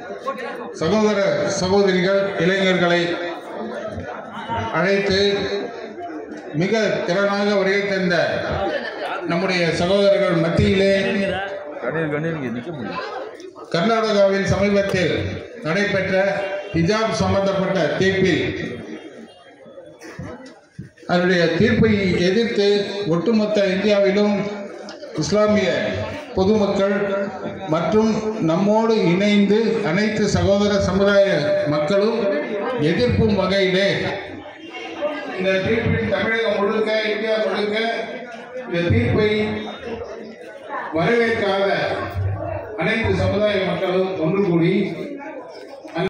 சகோதர சகோதரிகள் இளைஞர்களை அழைத்து மிக திறனாக உரையை தந்த நம்முடைய சகோதரர்கள் மத்தியிலே கண்ணீர் கண்ணீர் இங்கே நிற்க முடியும் கர்நாடகாவில் சமீபத்தில் நடைபெற்ற ஹிஜாப் சம்பந்தப்பட்ட தீர்ப்பில் அதனுடைய தீர்ப்பை எதிர்த்து ஒட்டுமொத்த இந்தியாவிலும் இஸ்லாமிய பொதுமக்கள் மற்றும் நம்மோடு இணைந்து அனைத்து சகோதர சமுதாய மக்களும் எதிர்ப்பும் வகையிலே இந்த தீர்ப்பின் தமிழகம் முழுக்க இந்தியா முழுக்க இந்த தீர்ப்பை வரவேற்காத அனைத்து சமுதாய மக்களும் ஒன்று கூடி